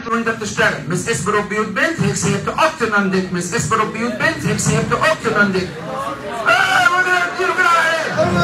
وانت بتشتغل مس اس بروبيوت بنت هيكس هيبت اوكتنانديك مس اس بروبيوت بنت هيكس هيبت اوكتنانديك اه وانا اديله كده على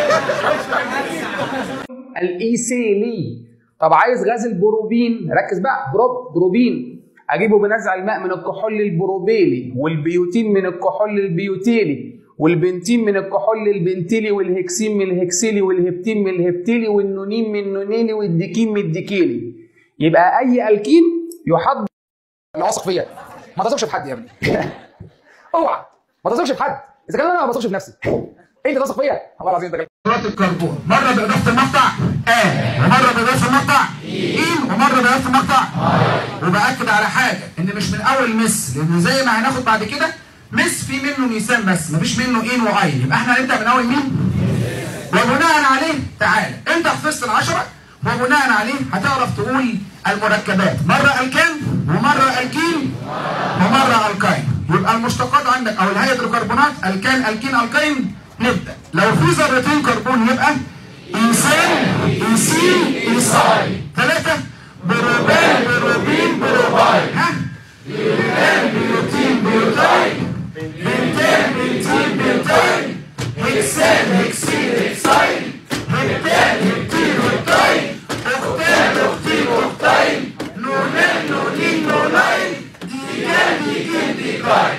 ايه الايثيلي طب عايز غاز البروبين ركز بقى بروب بروبين اجيبه بنزع الماء من الكحول البروبيلي والبيوتين من الكحول البيوتيلي والبنتين من الكحول البنتيلي والهكسين من الهكسيلي والهبتين من الهبتيلي والنونين من النونيلي والديكين من الديكيلي يبقى اي الكين يحضر لا واثق فيا ما تثقش في حد يا ابني اوعى ما تثقش في حد اذا كان انا ما بثقش في نفسي انت تثق فيا والله العظيم انت ذرات الكربون مرة بإضافة المقطع آه ومرة بإضافة المقطع إين ومرة بإضافة المقطع وبأكد على حاجة إن مش من أول مس لأن زي ما هناخد بعد كده مس في منه ميزان بس مفيش منه إين وأين يبقى إحنا هنبدأ من أول مين؟ وبناء عليه تعالى أنت حفظت العشرة وبناء عليه هتعرف تقول المركبات مرة الكان ومرة الكين ومرة الكاين يبقى المشتقات عندك أو الهيدروكربونات الكان الكين الكاين نبدأ لو في ذرتين كربون يبقى إنسان إنسين إنساي ثلاثة بروبان بروبين بروباي ها بيوتان بيوتين بيوتاي بنتان بنتين بنتاي هكسان هكسين هكساي هبتان هبتين هبتاي أختان أختين أختاي نونان نونين نوناي ديكان ديكين ديكاي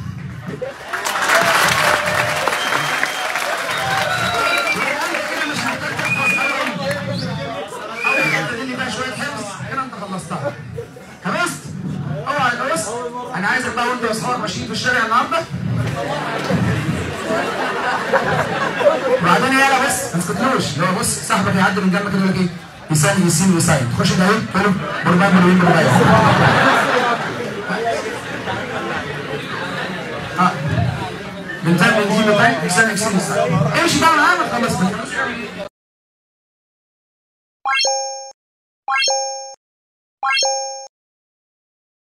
تديني بقى شويه حفظ هنا انت خلصتها خلصت اوعى يبقى بص انا عايزك بقى وانت واصحابك ماشيين في الشارع النهارده وبعدين يلا بس ما تسكتلوش اللي هو بص صاحبك يعدي من جنبك كده يقول لك ايه يسال يسين ويسايد تخش ده ايه تقول له بربان بروين بربان اه بنتين بنتين بنتين يسال يسين ويسايد امشي بقى معاه ما تخلص